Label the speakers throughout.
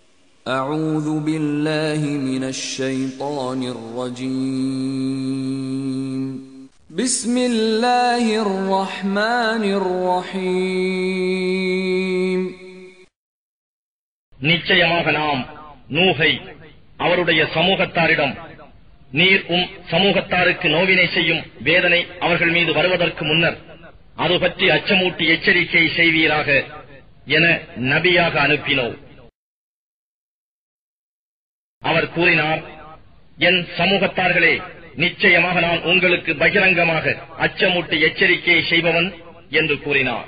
Speaker 1: أعوذ بالله من الشيطان الرجيم بسم الله الرحمن الرحيم
Speaker 2: நிச்சயமாக நாம் நூகை அவருடைய சமூகத்தாரிடம் நீர் உம் சமூகத்தாருக்கு நோவினை செய்யும் வேதனை அவர்கள் மீது வருவதற்கு முன்னர் அது பற்றி அச்சமூட்டி எச்சரிக்கை செய்வீராக என நபியாக அனுப்பினோம் அவர் கூறினார் என் சமூகத்தார்களே நிச்சயமாக நான் உங்களுக்கு பகிரங்கமாக அச்சமூட்டி எச்சரிக்கையை செய்பவன் என்று கூறினார்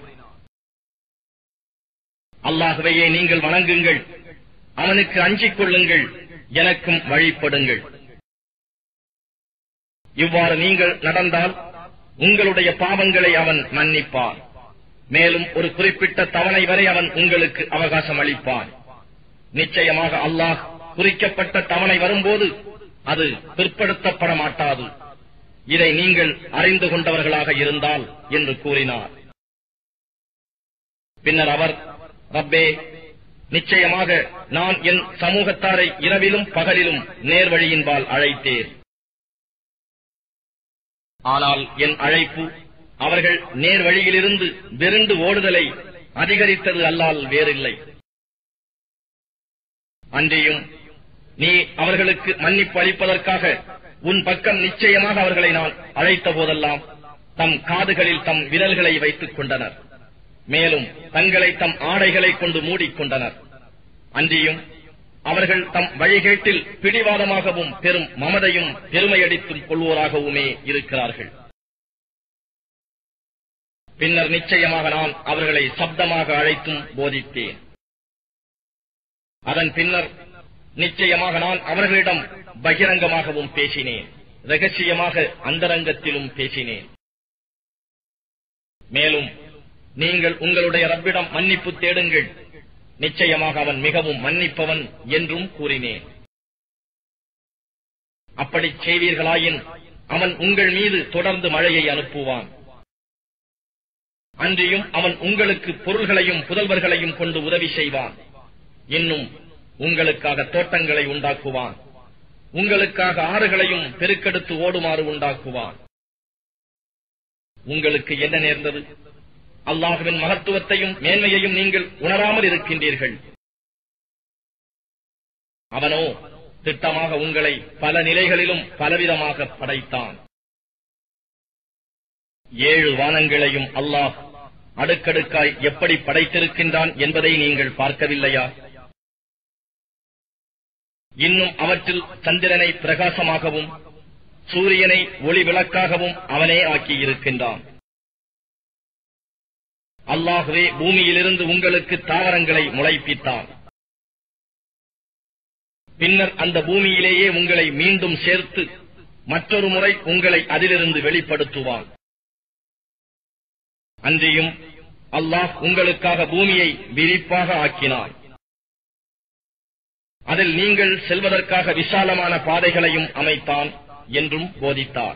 Speaker 2: அல்லாகவையே நீங்கள் வணங்குங்கள் அவனுக்கு அஞ்சிக் கொள்ளுங்கள் எனக்கும் வழிபடுங்கள் இவ்வாறு நீங்கள் நடந்தால் உங்களுடைய பாவங்களை அவன் மன்னிப்பான் மேலும் ஒரு குறிப்பிட்ட தவணை வரை அவன் உங்களுக்கு அவகாசம் அளிப்பான் நிச்சயமாக அல்லாஹ் குறிக்கப்பட்ட தவணை வரும்போது அது பிற்படுத்தப்பட மாட்டாது இதை நீங்கள் அறிந்து கொண்டவர்களாக இருந்தால் என்று கூறினார் பின்னர் அவர் ரப்பே நிச்சயமாக நான் என் சமூகத்தாரை இரவிலும் பகலிலும் நேர்வழியின்பால் அழைத்தேன் ஆனால் என் அழைப்பு அவர்கள் நேர்வழியிலிருந்து விருண்டு ஓடுதலை அதிகரித்தது அல்லால் வேறில்லை அன்றையும் நீ அவர்களுக்கு மன்னிப்பு அளிப்பதற்காக உன் பக்கம் நிச்சயமாக அவர்களை நான் அழைத்த போதெல்லாம் தம் காதுகளில் தம் விரல்களை வைத்துக் கொண்டனர் மேலும் தங்களை தம் ஆடைகளை கொண்டு மூடிக்கொண்டனர் அன்றியும் அவர்கள் தம் வழிகேட்டில் பிடிவாதமாகவும் பெரும் மமதையும் பெருமையடித்தும் கொள்வோராகவுமே இருக்கிறார்கள் பின்னர் நிச்சயமாக நான் அவர்களை சப்தமாக அழைத்தும் போதித்தேன் அதன் பின்னர் நிச்சயமாக நான் அவர்களிடம் பகிரங்கமாகவும் பேசினேன் ரகசியமாக அந்தரங்கத்திலும் பேசினேன் மேலும் நீங்கள் உங்களுடைய ரப்பிடம் மன்னிப்பு தேடுங்கள் நிச்சயமாக அவன் மிகவும் மன்னிப்பவன் என்றும் கூறினேன் அப்படி செய்வீர்களாயின் அவன் உங்கள் மீது தொடர்ந்து மழையை அனுப்புவான் அன்றியும் அவன் உங்களுக்கு பொருள்களையும் புதல்வர்களையும் கொண்டு உதவி செய்வான் இன்னும் உங்களுக்காக தோட்டங்களை உண்டாக்குவான் உங்களுக்காக ஆறுகளையும் பெருக்கெடுத்து ஓடுமாறு உண்டாக்குவான் உங்களுக்கு என்ன நேர்ந்தது அல்லாஹுவின் மகத்துவத்தையும் மேன்மையையும் நீங்கள் உணராமல் இருக்கின்றீர்கள் அவனோ திட்டமாக உங்களை பல நிலைகளிலும் பலவிதமாக படைத்தான் ஏழு வானங்களையும் அல்லாஹ் அடுக்கடுக்காய் எப்படி படைத்திருக்கின்றான் என்பதை நீங்கள் பார்க்கவில்லையா இன்னும் அவற்றில் சந்திரனை பிரகாசமாகவும் சூரியனை ஒளி விளக்காகவும் அவனே ஆக்கியிருக்கின்றான் அல்லாகவே பூமியிலிருந்து உங்களுக்கு தாவரங்களை முளைப்பித்தான் பின்னர் அந்த பூமியிலேயே உங்களை மீண்டும் சேர்த்து மற்றொரு முறை உங்களை அதிலிருந்து வெளிப்படுத்துவான் அன்றியும் அல்லாஹ் உங்களுக்காக பூமியை விரிப்பாக ஆக்கினான் அதில் நீங்கள் செல்வதற்காக விசாலமான பாதைகளையும் அமைத்தான் என்றும் போதித்தார்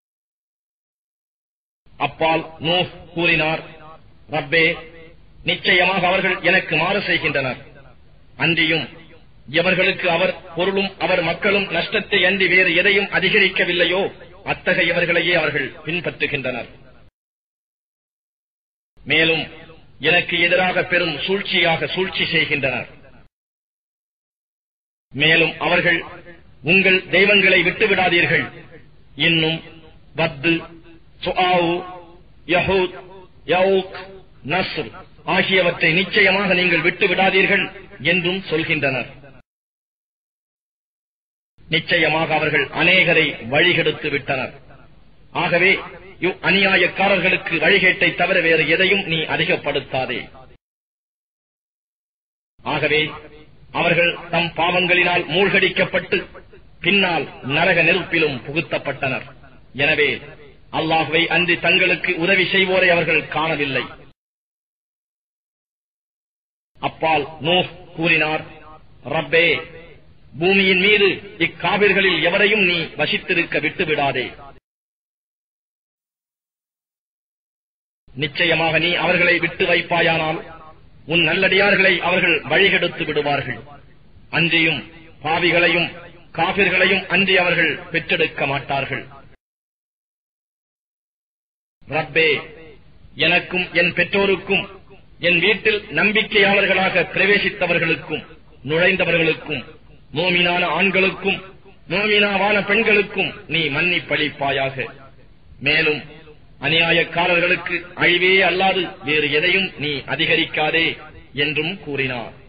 Speaker 2: அப்பால் நூ கூறினார் ரப்பே நிச்சயமாக அவர்கள் எனக்கு மாறு செய்கின்றனர் அன்றியும் எவர்களுக்கு அவர் பொருளும் அவர் மக்களும் நஷ்டத்தை அன்றி வேறு எதையும் அதிகரிக்கவில்லையோ அத்தகையவர்களையே அவர்கள் பின்பற்றுகின்றனர் மேலும் எனக்கு எதிராக பெரும் சூழ்ச்சியாக சூழ்ச்சி செய்கின்றனர் மேலும் அவர்கள் உங்கள் தெய்வங்களை விட்டுவிடாதீர்கள் இன்னும் வத்து சுஆவு யஹூத் யவுக் நஸ்ர் ஆகியவற்றை நிச்சயமாக நீங்கள் விட்டு விடாதீர்கள் என்றும் சொல்கின்றனர் நிச்சயமாக அவர்கள் அநேகரை வழிகெடுத்து விட்டனர் ஆகவே இவ் அநியாயக்காரர்களுக்கு வழிகேட்டை தவிர வேறு எதையும் நீ அதிகப்படுத்தாதே ஆகவே அவர்கள் தம் பாவங்களினால் மூழ்கடிக்கப்பட்டு பின்னால் நரக நெருப்பிலும் புகுத்தப்பட்டனர் எனவே அல்லாஹுவை அன்றி தங்களுக்கு உதவி செய்வோரை அவர்கள் காணவில்லை அப்பால் நூ கூறினார் ரப்பே பூமியின் மீது இக்காவிர்களில் எவரையும் நீ வசித்திருக்க விட்டுவிடாதே நிச்சயமாக நீ அவர்களை விட்டு வைப்பாயானால் உன் நல்லடியார்களை அவர்கள் வழிகெடுத்து விடுவார்கள் அன்றியும் பாவிகளையும் காபிர்களையும் அன்றி அவர்கள் பெற்றெடுக்க மாட்டார்கள் ரப்பே எனக்கும் என் பெற்றோருக்கும் என் வீட்டில் நம்பிக்கையாளர்களாக பிரவேசித்தவர்களுக்கும் நுழைந்தவர்களுக்கும் மோமினான ஆண்களுக்கும் மோமினாவான பெண்களுக்கும் நீ மன்னிப்பளிப்பாயாக மேலும் அநியாயக்காரர்களுக்கு அழிவே அல்லாது வேறு எதையும் நீ அதிகரிக்காதே என்றும் கூறினார்